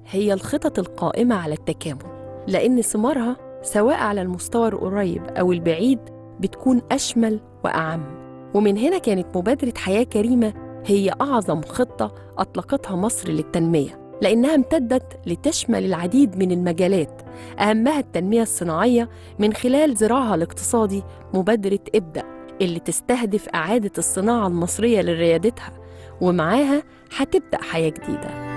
هي الخطط القائمة على التكامل لأن ثمارها سواء على المستوى القريب أو البعيد بتكون أشمل وأعم ومن هنا كانت مبادرة حياة كريمة هي أعظم خطة أطلقتها مصر للتنمية لأنها امتدت لتشمل العديد من المجالات أهمها التنمية الصناعية من خلال ذراعها الاقتصادي مبادرة ابدأ اللي تستهدف إعادة الصناعة المصرية لريادتها ومعاها هتبدأ حياة جديدة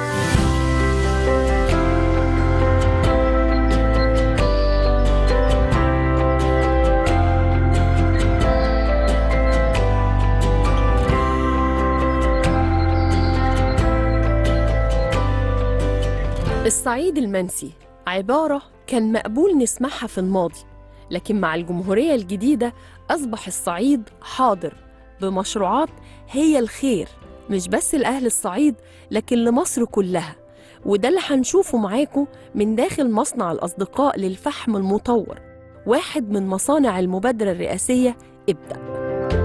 الصعيد المنسي عبارة كان مقبول نسمعها في الماضي لكن مع الجمهورية الجديدة أصبح الصعيد حاضر بمشروعات هي الخير مش بس لأهل الصعيد لكن لمصر كلها وده اللي هنشوفه معاكم من داخل مصنع الأصدقاء للفحم المطور واحد من مصانع المبادرة الرئاسية ابدأ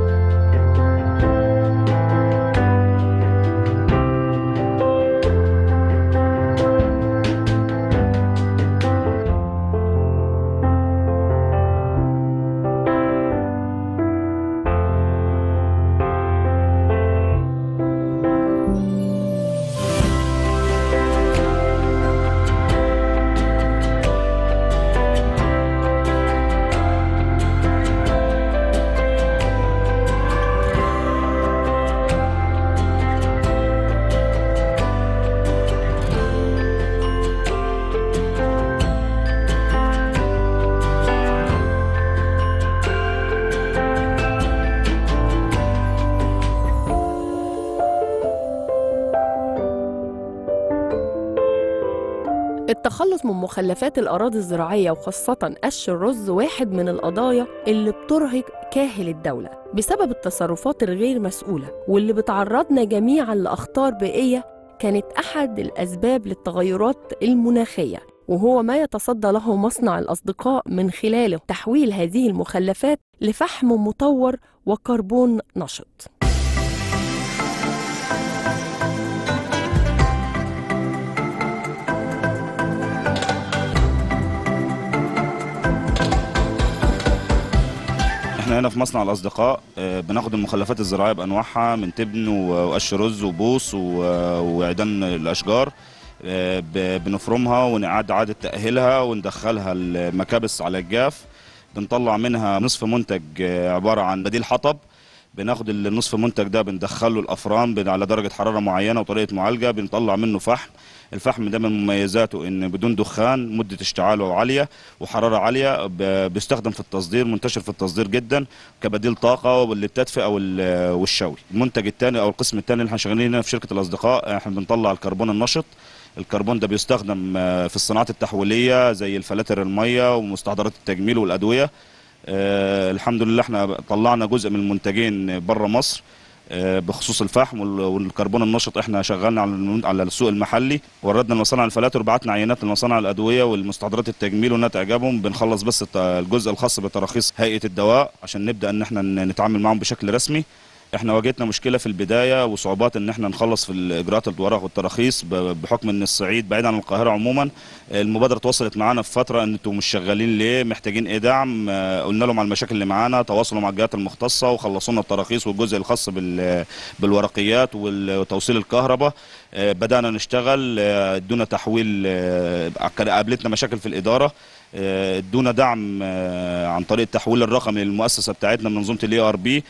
التخلص من مخلفات الأراضي الزراعية وخاصة قش الرز واحد من القضايا اللي بترهق كاهل الدولة بسبب التصرفات الغير مسؤولة واللي بتعرضنا جميعا لأخطار بيئية كانت أحد الأسباب للتغيرات المناخية وهو ما يتصدى له مصنع الأصدقاء من خلاله تحويل هذه المخلفات لفحم مطور وكربون نشط احنا هنا في مصنع الاصدقاء آه، بناخد المخلفات الزراعيه بانواعها من تبن و- وقش رز وبوص و- وعيدان الاشجار آه، ب- بنفرمها ونعاد اعاده تاهيلها وندخلها المكابس على الجاف بنطلع منها نصف منتج آه، عباره عن بديل حطب بناخد النصف منتج ده بندخله الافران بن- على درجه حراره معينه وطريقه معالجه بنطلع منه فحم الفحم ده من مميزاته ان بدون دخان مده اشتعاله عاليه وحراره عاليه ب- بيستخدم في التصدير منتشر في التصدير جدا كبديل طاقه واللي بتدفئه وال- والشوي المنتج الثاني او القسم الثاني اللي احنا شغالين هنا في شركه الاصدقاء احنا بنطلع الكربون النشط الكربون ده بيستخدم آه، في الصناعات التحويليه زي الفلاتر الميه ومستحضرات التجميل والادويه آه، الحمد لله احنا طلعنا جزء من المنتجين بره مصر آه، بخصوص الفحم وال- والكربون النشط احنا شغالنا على الم- على السوق المحلي وردنا لمصانع الفلاتر وبعتنا عينات لمصانع الادويه والمستحضرات التجميل والناس اعجابهم بنخلص بس الت- الجزء الخاص بتراخيص هيئه الدواء عشان نبدا ان احنا ن- نتعامل معاهم بشكل رسمي احنا واجهتنا مشكله في البدايه وصعوبات ان احنا نخلص في الاجراءات الورق والتراخيص ب- بحكم ان الصعيد بعيد عن القاهره عموما المبادره تواصلت معانا في فتره ان انتم مش شغالين ليه محتاجين ايه دعم آه، قلنا لهم على المشاكل اللي معانا تواصلوا مع الجهات المختصه وخلصوا لنا التراخيص والجزء الخاص بال- بالورقيات وال- وتوصيل الكهرباء آه، بدانا نشتغل آه، ادونا تحويل آه، كان قابلتنا مشاكل في الاداره آه، ادونا دعم آه، عن طريق التحويل الرقمي للمؤسسه بتاعتنا من منظومه الاي ار بي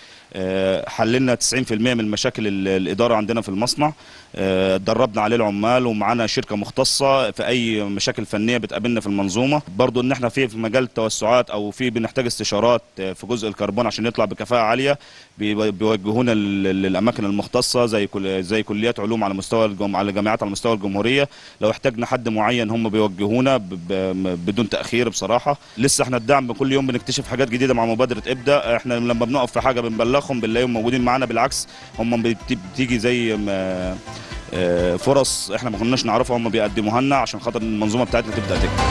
حللنا 90% من مشاكل ال- الاداره عندنا في المصنع آه، دربنا عليه العمال ومعانا شركه مختصه في اي مشاكل فنيه بتقابلنا في المنظومه برضو ان احنا في في مجال التوسعات او في بنحتاج استشارات آه، في جزء الكربون عشان يطلع بكفاءه عاليه بي- بيوجهونا لل- للاماكن المختصه زي كل زي كليات علوم على مستوى الجم... على جامعات على مستوى الجمهوريه لو احتاجنا حد معين هم بيوجهونا ب... ب... بدون تاخير بصراحه لسه احنا الدعم كل يوم بنكتشف حاجات جديده مع مبادره ابدا احنا لما بنقف في حاجه بنبلغهم بنلاقيهم موجودين معانا بالعكس هم بت- بتيجي زي ما آه، فرص احنا ما كناش نعرفها هم بيقدموها لنا عشان خاطر المنظومه بتاعتنا تبدا تكبر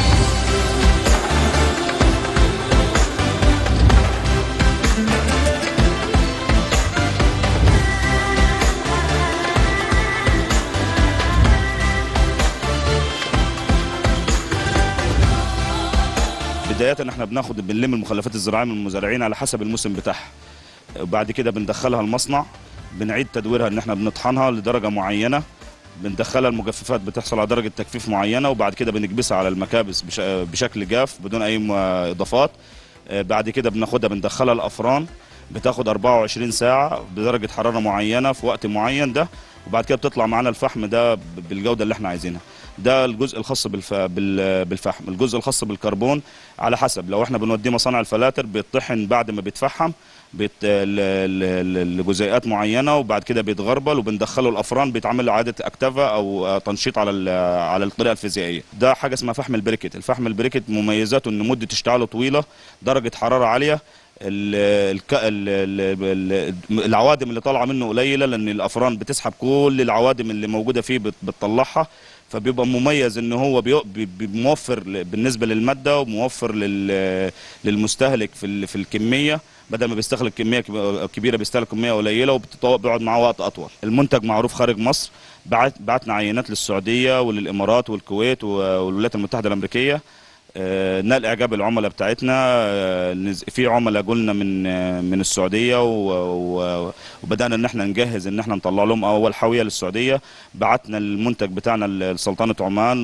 بدايه احنا بناخد بنلم المخلفات الزراعيه من المزارعين على حسب الموسم بتاعها وبعد كده بندخلها المصنع بنعيد تدويرها ان احنا بنطحنها لدرجه معينه بندخلها المجففات بتحصل على درجه تجفيف معينه وبعد كده بنكبسها على المكابس بش- بشكل جاف بدون اي م- اضافات آه، بعد كده بناخدها بندخلها الافران بتاخد 24 ساعه بدرجه حراره معينه في وقت معين ده وبعد كده بتطلع معانا الفحم ده ب- بالجوده اللي احنا عايزينها ده الجزء الخاص بالف... بال... بالفحم الجزء الخاص بالكربون على حسب لو احنا بنوديه مصانع الفلاتر بيطحن بعد ما بيتفحم بيت... ل... ل... لجزيئات معينه وبعد كده بيتغربل وبندخله الافران بيتعمل له اعاده اكتفه او آه، تنشيط على ال... على الطريقه الفيزيائيه ده حاجه اسمها فحم البريكت الفحم البريكت مميزاته ان مده اشتعاله طويله درجه حراره عاليه ال- الك... ال... ال... ال- العوادم اللي طالعه منه قليله لان الافران بتسحب كل العوادم اللي موجوده فيه بت... بتطلعها فبيبقى مميز ان هو بي... بي... بي- موفر ل- بالنسبه للماده وموفر لل... للمستهلك في ال... في الكميه بدل ما بيستهلك كميه كب- كبيره بيستهلك كميه قليله وبيقعد معاه وقت اطول المنتج معروف خارج مصر بعت بعتنا عينات للسعوديه وللامارات والكويت و- والولايات المتحده الامريكيه آه، نال اعجاب العملاء بتاعتنا آه، نز- في عملاء قلنا من آه، من السعوديه و- و- وبدانا ان احنا نجهز ان احنا نطلع لهم اول حاويه للسعوديه بعتنا المنتج بتاعنا لسلطنه عمان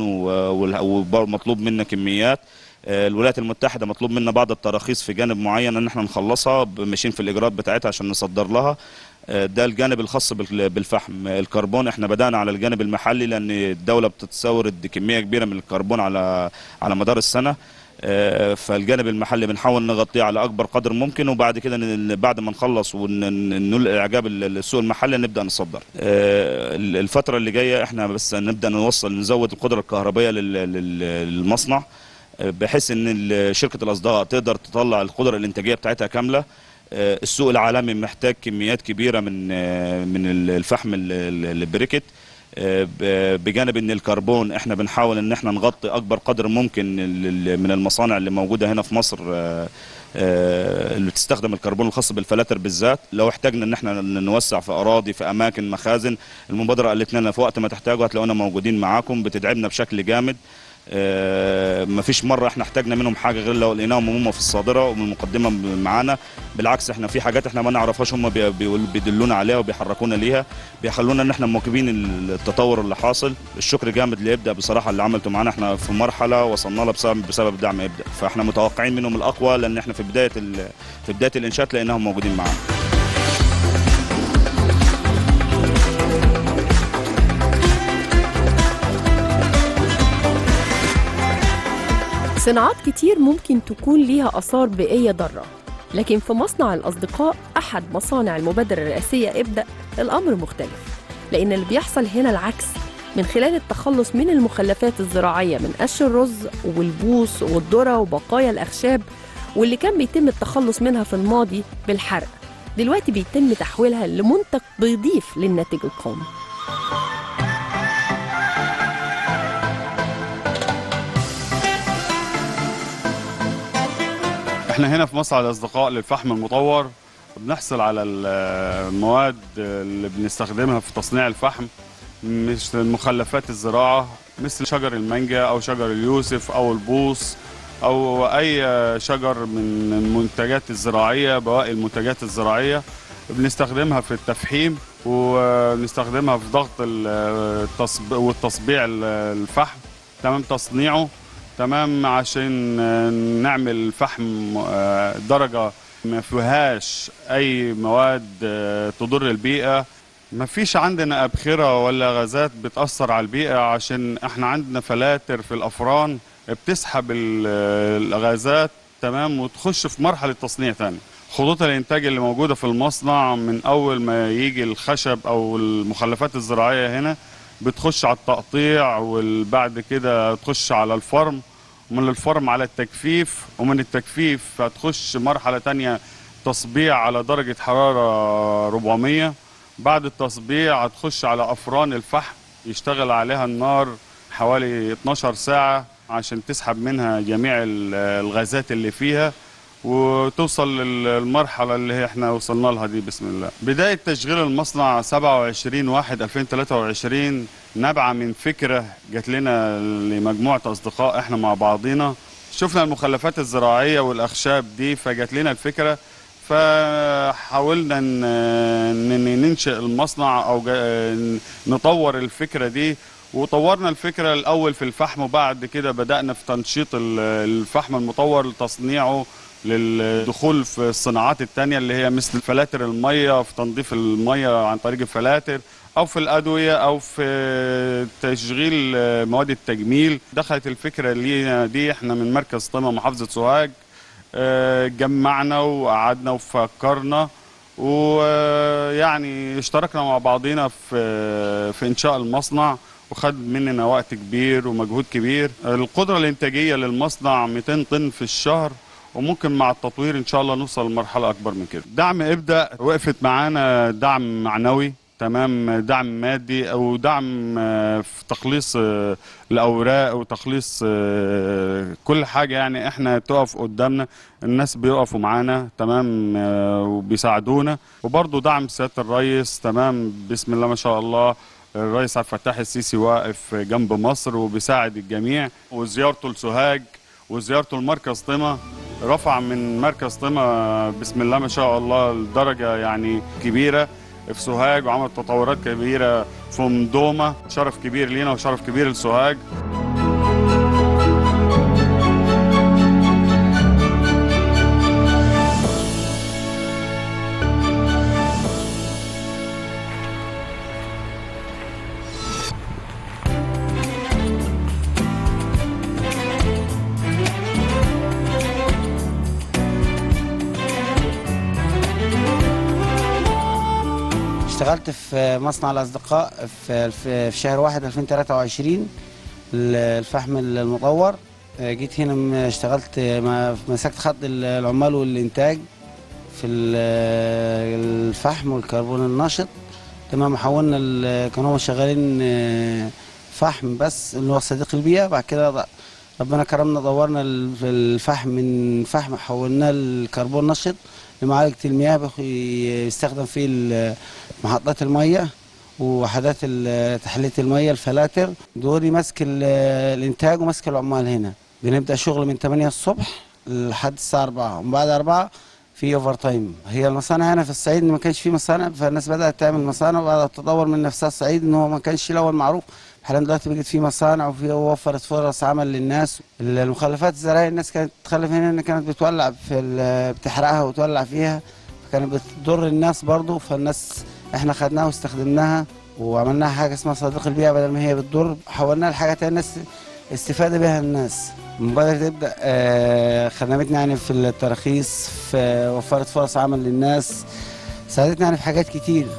ومطلوب منا كميات آه، الولايات المتحده مطلوب منا بعض التراخيص في جانب معين ان احنا نخلصها ب- ماشيين في الاجراءات بتاعتها عشان نصدر لها آه، ده الجانب الخاص بال- بالفحم الكربون احنا بدانا على الجانب المحلي لان الدوله بتستورد كميه كبيره من الكربون على على مدار السنه آه، فالجانب المحلي بنحاول نغطيه على اكبر قدر ممكن وبعد كده ن- بعد ما نخلص ونقول اعجاب ال- السوق المحلي نبدا نصدر آه، الفتره اللي جايه احنا بس نبدا نوصل نزود القدره الكهربائيه لل- لل- للمصنع آه، بحيث ان ال- شركه الاصدقاء تقدر تطلع القدره الانتاجيه بتاعتها كامله آه، السوق العالمي محتاج كميات كبيره من آه، من ال- الفحم ال- ال- البريكت آه، ب- بجانب ان الكربون احنا بنحاول ان احنا نغطي اكبر قدر ممكن لل- من المصانع اللي موجوده هنا في مصر آه، آه، اللي بتستخدم الكربون الخاص بالفلاتر بالذات لو احتاجنا ان احنا نوسع في اراضي في اماكن مخازن المبادره قالت لنا في وقت ما تحتاجوا هتلاقونا موجودين معاكم بتدعمنا بشكل جامد آه، مفيش مره احنا احتاجنا منهم حاجه غير لو لقيناهم هم في الصادره ومن المقدمه معانا بالعكس احنا في حاجات احنا ما نعرفهاش هم بي- بيقول- بيدلونا عليها وبيحركونا ليها بيخلونا ان احنا مواكبين التطور اللي حاصل الشكر جامد اللي يبدا بصراحه اللي عملته معانا احنا في مرحله وصلنا لها بسبب بسبب دعم يبدا فاحنا متوقعين منهم الاقوى لان احنا في بدايه ال- في بدايه الانشاء لقيناهم موجودين معانا صناعات كتير ممكن تكون ليها آثار بيئية ضارة لكن في مصنع الأصدقاء أحد مصانع المبادرة الرئاسية ابدأ الأمر مختلف لأن اللي بيحصل هنا العكس من خلال التخلص من المخلفات الزراعية من قش الرز والبوص والذرة وبقايا الأخشاب واللي كان بيتم التخلص منها في الماضي بالحرق دلوقتي بيتم تحويلها لمنتج بيضيف للناتج القومي احنا هنا في مصنع الاصدقاء للفحم المطور بنحصل على ال- المواد اللي بنستخدمها في تصنيع الفحم مش مخلفات الزراعه مثل شجر المانجا او شجر اليوسف او البوص او اي شجر من المنتجات الزراعيه بواقي المنتجات الزراعيه بنستخدمها في التفحيم ونستخدمها في ضغط ال- التصب- والتصبيع ال- الفحم تمام تصنيعه تمام عشان آه، نعمل فحم آه، درجة ما فيهاش أي مواد آه، تضر البيئة ما فيش عندنا أبخرة ولا غازات بتأثر على البيئة عشان احنا عندنا فلاتر في الأفران بتسحب ال- الغازات تمام وتخش في مرحلة تصنيع تاني خطوط الإنتاج اللي موجودة في المصنع من أول ما يجي الخشب أو المخلفات الزراعية هنا بتخش على التقطيع وبعد كده تخش على الفرم ومن الفرم على التجفيف ومن التجفيف هتخش مرحلة تانية تصبيع على درجة حرارة 400 بعد التصبيع هتخش على أفران الفحم يشتغل عليها النار حوالي 12 ساعة عشان تسحب منها جميع ال- الغازات اللي فيها وتوصل للمرحلة اللي احنا وصلنا لها دي بسم الله بداية تشغيل المصنع 27 واحد 2023 نابعة من فكرة جات لنا لمجموعة أصدقاء احنا مع بعضينا شفنا المخلفات الزراعيه والاخشاب دي فجات لنا الفكره فحاولنا ن- ن- ننشئ المصنع او جا- نطور الفكره دي وطورنا الفكره الاول في الفحم وبعد كده بدانا في تنشيط ال- الفحم المطور لتصنيعه للدخول في الصناعات التانية اللي هي مثل فلاتر المية في تنظيف المية عن طريق الفلاتر أو في الأدوية أو في تشغيل مواد التجميل دخلت الفكرة لينا دي احنا من مركز طمة محافظة سوهاج آه، جمعنا وقعدنا وفكرنا ويعني اشتركنا مع بعضينا في في انشاء المصنع وخد مننا وقت كبير ومجهود كبير القدرة الإنتاجية للمصنع 200 طن في الشهر وممكن مع التطوير إن شاء الله نوصل لمرحلة أكبر من كده دعم إبدأ وقفت معانا دعم معنوي تمام دعم مادي او دعم آه، في تخليص آه، الاوراق وتخليص آه، كل حاجه يعني احنا تقف قدامنا الناس بيقفوا معانا تمام آه، وبيساعدونا وبرضه دعم سياده الرئيس تمام بسم الله ما شاء الله الرئيس عبد الفتاح السيسي واقف جنب مصر وبيساعد الجميع وزيارته لسوهاج وزيارته لمركز طمة رفع من مركز طمة بسم الله ما شاء الله لدرجة يعني كبيرة في سوهاج وعمل تطورات كبيرة في مدومة شرف كبير لينا وشرف كبير لسوهاج اشتغلت في مصنع الأصدقاء في في في شهر واحد 2023 الفحم المطور جيت هنا م- اشتغلت ما- مسكت خط العمال والإنتاج في ال- الفحم والكربون النشط تمام حولنا ال- كانوا هم شغالين اه، فحم بس اللي هو صديق البيئة بعد كده ض- ربنا كرمنا دورنا ال- الفحم من فحم حولناه لكربون نشط لمعالجة المياه بخ- يستخدم فيه ال- محطات المية ووحدات ال- تحلية المية الفلاتر دوري ماسك ال- الإنتاج وماسك العمال هنا بنبدأ شغل من 8 الصبح لحد الساعة 4 ومن بعد 4 في اوفر تايم هي المصانع هنا في الصعيد ما كانش في مصانع فالناس بدأت تعمل مصانع وبدأت تطور من نفسها الصعيد ان هو ما كانش الاول معروف حاليا دلوقتي بقت في مصانع وفي وفرت فرص عمل للناس المخلفات الزراعيه الناس كانت تخلف هنا إن كانت بتولع في ال- بتحرقها وتولع فيها فكانت بتضر الناس برضو فالناس احنا خدناها واستخدمناها وعملناها حاجه اسمها صديق البيئه بدل ما هي بتضر حولناها لحاجه تانية الناس استفاده بها الناس المبادره تبدا آه، خدمتنا يعني في التراخيص في وفرت فرص عمل للناس ساعدتنا يعني في حاجات كتير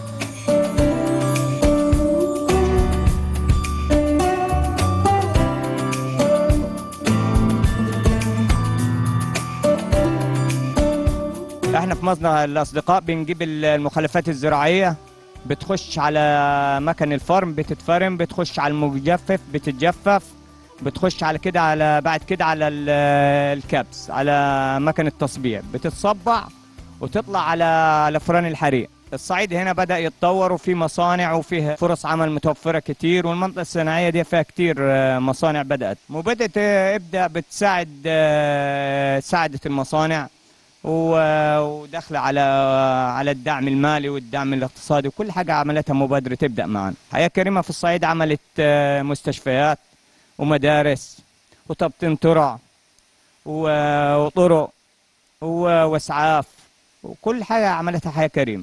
احنا في مصنع الاصدقاء بنجيب المخلفات الزراعيه بتخش على مكن الفرم بتتفرم بتخش على المجفف بتتجفف بتخش على كده على بعد كده على ال- الكبس على مكن التصبيع بتتصبع وتطلع على على فران الحريق الصعيد هنا بدأ يتطور وفي مصانع وفيه فرص عمل متوفرة كتير والمنطقة الصناعية دي فيها كتير آه، مصانع بدأت مبادرة آه، ابدأ بتساعد آه، ساعدت المصانع و- وداخله على على الدعم المالي والدعم الاقتصادي وكل حاجه عملتها مبادره تبدا معنا. حياه كريمه في الصعيد عملت آه، مستشفيات ومدارس وتبطين ترع و- وطرق و- واسعاف وكل حاجه عملتها حياه كريمه.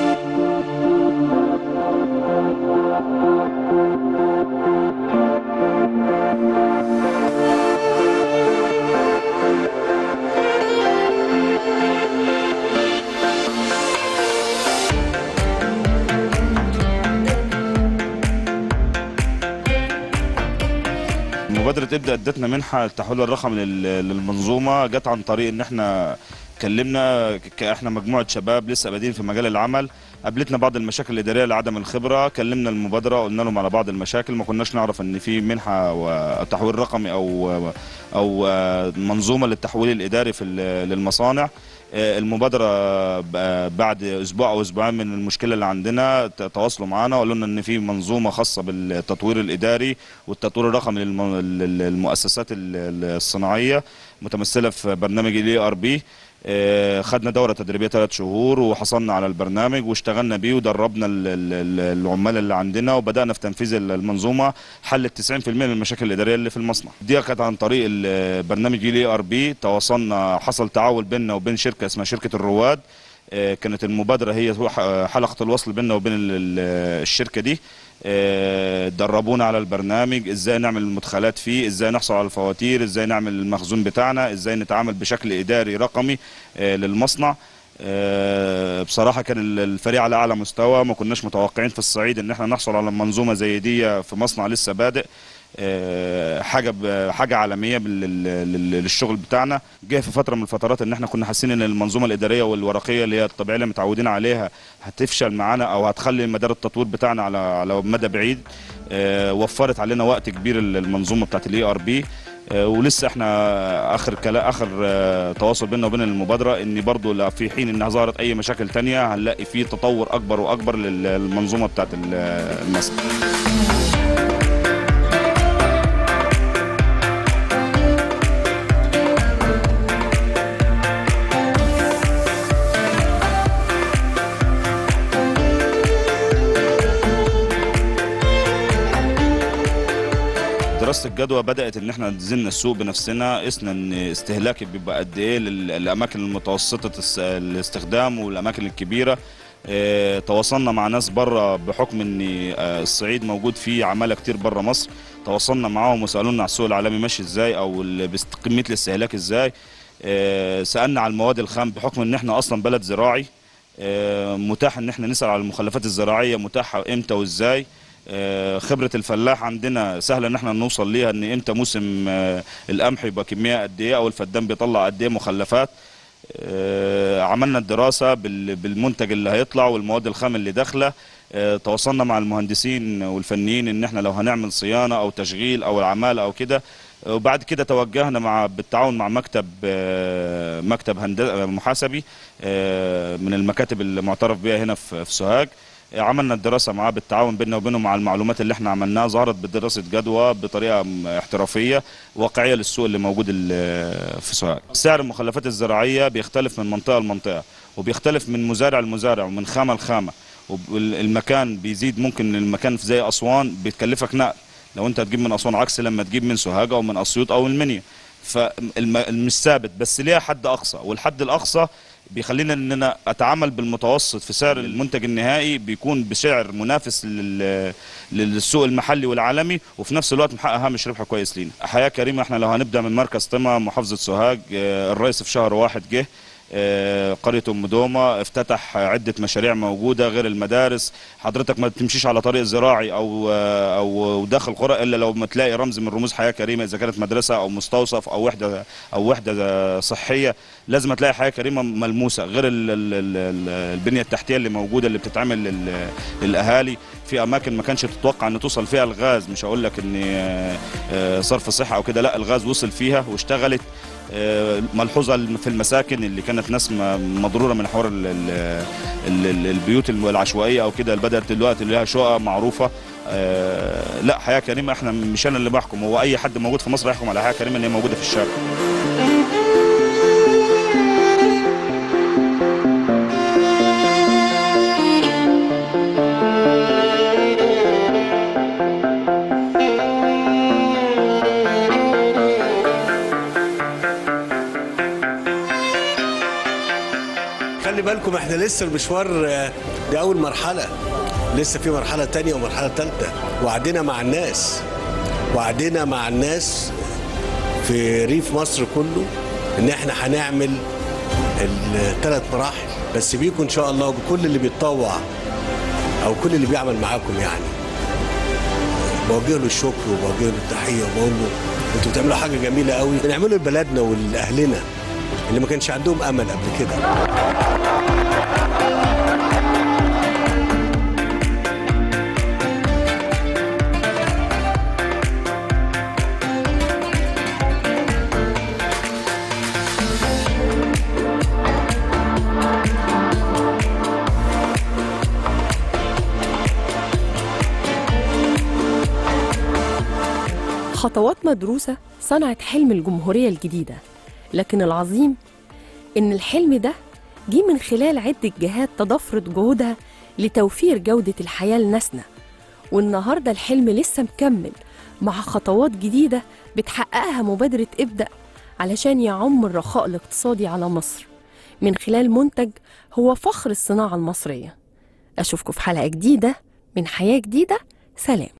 مبادرة ابدأ ادتنا منحة التحويل الرقمي لل- للمنظومة جت عن طريق ان احنا كلمنا ك- احنا مجموعة شباب لسه بادئين في مجال العمل قابلتنا بعض المشاكل الإدارية لعدم الخبرة كلمنا المبادرة قلنا لهم على بعض المشاكل ما كناش نعرف ان في منحة وتحويل رقمي او او منظومة للتحويل الإداري في ال- للمصانع آه، المبادره ب- بعد اسبوع او اسبوعين من المشكله اللي عندنا ت- تواصلوا معنا وقالوا لنا ان في منظومه خاصه بالتطوير الاداري والتطوير الرقمي للم- لل- للمؤسسات ال- ال- الصناعيه متمثله في برنامج الاي ار بي خدنا دوره تدريبيه ثلاث شهور وحصلنا على البرنامج واشتغلنا بيه ودربنا ال- ال- ال- العمال اللي عندنا وبدانا في تنفيذ ال- المنظومه حلت 90% من المشاكل الاداريه اللي في المصنع دي كانت عن طريق ال- برنامج الاي ار بي تواصلنا حصل تعاون بيننا وبين شركه اسمها شركه الرواد آه، كانت المبادره هي هو ح- حلقه الوصل بيننا وبين ال- ال- الشركه دي آه، دربونا على البرنامج ازاي نعمل المدخلات فيه ازاي نحصل على الفواتير ازاي نعمل المخزون بتاعنا ازاي نتعامل بشكل اداري رقمي آه، للمصنع آه، بصراحة كان ال- الفريق على أعلى مستوى ما كناش متوقعين في الصعيد إن احنا نحصل على منظومة زي دي في مصنع لسه بادئ آه، حاجة ب- حاجة عالمية بال- لل- لل- للشغل بتاعنا جه في فترة من الفترات إن احنا كنا حاسين إن المنظومة الإدارية والورقية اللي هي الطبيعية اللي متعودين عليها هتفشل معانا أو هتخلي مدار التطوير بتاعنا على على مدى بعيد آه، وفرت علينا وقت كبير المنظومة بتاعت الاي ار بي ولسه احنا اخر كلا اخر آه، تواصل بيننا وبين المبادره ان برضو لا في حين انها ظهرت اي مشاكل تانية هنلاقي في تطور اكبر واكبر لل- للمنظومه بتاعت ال- المصنع دراسه الجدوى بدات ان احنا نزلنا السوق بنفسنا قسنا ان استهلاكي بيبقى قد ايه لل- للاماكن المتوسطه الس- الاستخدام والاماكن الكبيره اه تواصلنا مع ناس بره بحكم ان آه، الصعيد موجود فيه عماله كتير بره مصر تواصلنا معاهم وسالونا على السوق العالمي ماشي ازاي او ال- بست- كميه الاستهلاك ازاي اه سالنا على المواد الخام بحكم ان احنا اصلا بلد زراعي آه، متاح ان احنا نسال على المخلفات الزراعيه متاحه امتى وازاي آه، خبره الفلاح عندنا سهله ان احنا نوصل ليها ان امتى موسم آه، القمح يبقى كميه قد ايه او الفدان بيطلع قد ايه مخلفات آه، عملنا الدراسه بال- بالمنتج اللي هيطلع والمواد الخام اللي داخله آه، تواصلنا مع المهندسين والفنيين ان احنا لو هنعمل صيانه او تشغيل او العماله او كده آه، وبعد كده توجهنا مع بالتعاون مع مكتب آه، مكتب هندسه محاسبي آه، من المكاتب المعترف بها هنا في في سوهاج آه، عملنا الدراسه معاه بالتعاون بيننا وبينه مع المعلومات اللي احنا عملناها ظهرت بدراسه جدوى بطريقه م- احترافيه واقعيه للسوق اللي موجود ال- في سوهاج. سعر المخلفات الزراعيه بيختلف من منطقه لمنطقه وبيختلف من مزارع لمزارع ومن خامه لخامه والمكان بيزيد ممكن المكان في زي اسوان بيتكلفك نقل لو انت تجيب من اسوان عكس لما تجيب من سوهاج او من اسيوط او المنيا فمش ثابت بس ليها حد اقصى والحد الاقصى بيخلينا ان انا اتعامل بالمتوسط في سعر المنتج النهائي بيكون بسعر منافس لل- للسوق المحلي والعالمي وفي نفس الوقت محقق هامش ربح كويس لينا حياه كريمه احنا لو هنبدا من مركز طمع محافظه سوهاج آه، الرئيس في شهر واحد جه آه، قرية أم دومة افتتح عدة مشاريع موجودة غير المدارس حضرتك ما تمشيش على طريق زراعي أو آه، أو داخل قرى إلا لو ما تلاقي رمز من رموز حياة كريمة إذا كانت مدرسة أو مستوصف أو وحدة أو وحدة صحية لازم تلاقي حياة كريمة ملموسة غير ال- ال- ال- ال- البنية التحتية اللي موجودة اللي بتتعمل لل- للأهالي في أماكن ما كانش تتوقع أن توصل فيها الغاز مش هقول لك إن آه، آه، صرف صحة أو كده لا الغاز وصل فيها واشتغلت آه، ملحوظه في المساكن اللي كانت ناس م- مضروره من حوار ال- ال- ال- ال- البيوت العشوائيه او كده اللي بدات دلوقتي اللي لها شقق معروفه آه، لا حياه كريمه احنا مش انا اللي بحكم هو اي حد موجود في مصر يحكم على حياه كريمه ان هي موجوده في الشارع خلي بالكم احنا لسه المشوار آه، دي اول مرحله لسه في مرحله تانية ومرحله تالتة وعدنا مع الناس وعدنا مع الناس في ريف مصر كله ان احنا هنعمل الثلاث مراحل بس بيكم ان شاء الله وبكل اللي بيتطوع او كل اللي بيعمل معاكم يعني بوجه له الشكر وبوجه له التحيه وبقول له انتوا بتعملوا حاجه جميله قوي بنعمله لبلدنا ولاهلنا اللي ما كانش عندهم امل قبل كده خطوات مدروسة صنعت حلم الجمهورية الجديدة لكن العظيم إن الحلم ده جه من خلال عدة جهات تضافرت جهودها لتوفير جودة الحياة لناسنا والنهاردة الحلم لسه مكمل مع خطوات جديدة بتحققها مبادرة ابدأ علشان يعم الرخاء الاقتصادي على مصر من خلال منتج هو فخر الصناعة المصرية أشوفكم في حلقة جديدة من حياة جديدة سلام